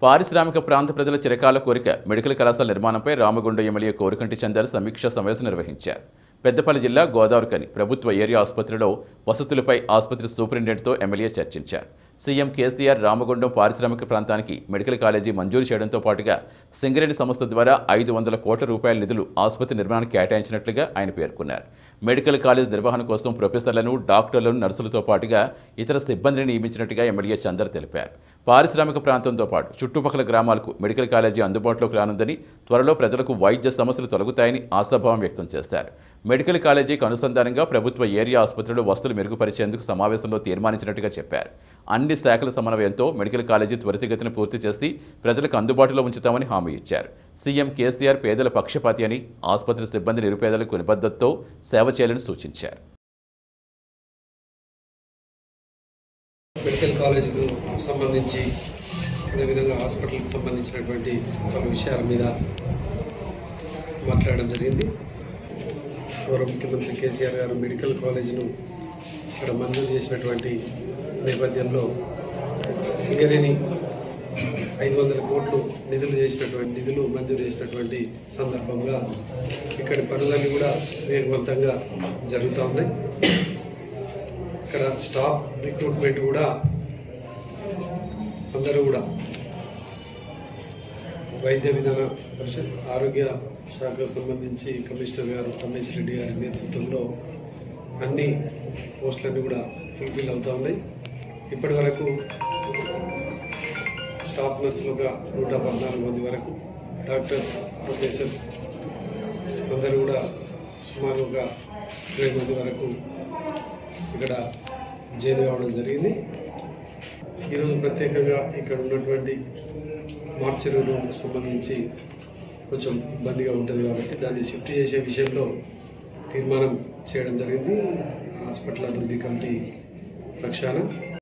పారిశ్రామిక ప్రాంత ప్రజల చిరకాల కోరిక మెడికల్ కళాశాల నిర్మాణంపై రామగుండం ఎమ్మెల్యే కోరికంటి చందర్ సమీక్షా సమావేశం నిర్వహించారు పెద్దపల్లి జిల్లా గోదావరికని ప్రభుత్వ ఏరియా ఆసుపత్రిలో వసతులపై ఆసుపత్రి సూపరింటెండెంట్తో ఎమ్మెల్యే చర్చించారు సీఎం కేసీఆర్ రామగుండం పారిశ్రామిక ప్రాంతానికి మెడికల్ కాలేజీ మంజూరు చేయడంతో పాటుగా సింగరేణి సంస్థ ద్వారా ఐదు వందల కోట్ల రూపాయల నిధులు ఆసుపత్రి నిర్మాణానికి కేటాయించినట్లుగా ఆయన పేర్కొన్నారు మెడికల్ కాలేజ్ నిర్వహణ కోసం ప్రొఫెసర్లను డాక్టర్లను నర్సులతో పాటుగా ఇతర సిబ్బందిని నియమించినట్టుగా ఎమ్మెల్యే చందర్ తెలిపారు పారిశ్రామిక ప్రాంతంతో పాటు చుట్టుపక్కల గ్రామాలకు మెడికల్ కాలేజీ అందుబాటులోకి రానుందని త్వరలో ప్రజలకు వైద్య సమస్యలు తొలగుతాయని ఆశాభావం వ్యక్తం చేశారు మెడికల్ కాలేజీకి అనుసంధానంగా ప్రభుత్వ ఏరియా ఆసుపత్రిలో వస్తువులు మెరుగుపరిచేందుకు సమావేశంలో తీర్మానించినట్టుగా చెప్పారు అన్ని శాఖల సమన్వయంతో మెడికల్ కాలేజీ త్వరితగతిన పూర్తి చేసి ప్రజలకు అందుబాటులో ఉంచుతామని హామీ ఇచ్చారు సీఎం కేసీఆర్ పేదల పక్షపాతి అని ఆసుపత్రి సిబ్బంది నిరుపేదలకు నిబద్ధతతో సేవ చేయాలని సూచించారు మెడికల్ కాలేజీకు సంబంధించి అదేవిధంగా హాస్పిటల్కి సంబంధించినటువంటి పలు విషయాల మీద మాట్లాడడం జరిగింది గౌరవ ముఖ్యమంత్రి కేసీఆర్ గారు మెడికల్ కాలేజీను ఇక్కడ మంజూరు చేసినటువంటి నేపథ్యంలో సింగరేణి ఐదు వందల కోట్లు నిధులు చేసినటువంటి నిధులు మంజూరు చేసినటువంటి సందర్భంగా ఇక్కడి పనులన్నీ కూడా వేగవంతంగా జరుగుతూ ఉన్నాయి ఇక్కడ స్టాఫ్ రిక్రూట్మెంట్ కూడా అందరూ కూడా వైద్య విధాన పరిషత్ ఆరోగ్య శాఖకు సంబంధించి కమిషనర్ గారు రమేష్ రెడ్డి గారి నేతృత్వంలో అన్ని పోస్టులన్నీ కూడా ఫుల్ఫిల్ అవుతూ ఉన్నాయి ఇప్పటి వరకు స్టాఫ్ నర్సులుగా నూట పద్నాలుగు మంది వరకు డాక్టర్స్ ప్రొఫెసర్స్ అందరూ కూడా సుమారు ఒక ఇరవై మంది వరకు ఇక్కడ జైలు కావడం జరిగింది ఈరోజు ప్రత్యేకంగా ఇక్కడ ఉన్నటువంటి మార్చరీ రూమ్కి సంబంధించి కొంచెం ఇబ్బందిగా ఉంటుంది కాబట్టి దాన్ని షిఫ్ట్ చేసే విషయంలో తీర్మానం చేయడం జరిగింది హాస్పిటల్ అభివృద్ధి కమిటీ పక్షాన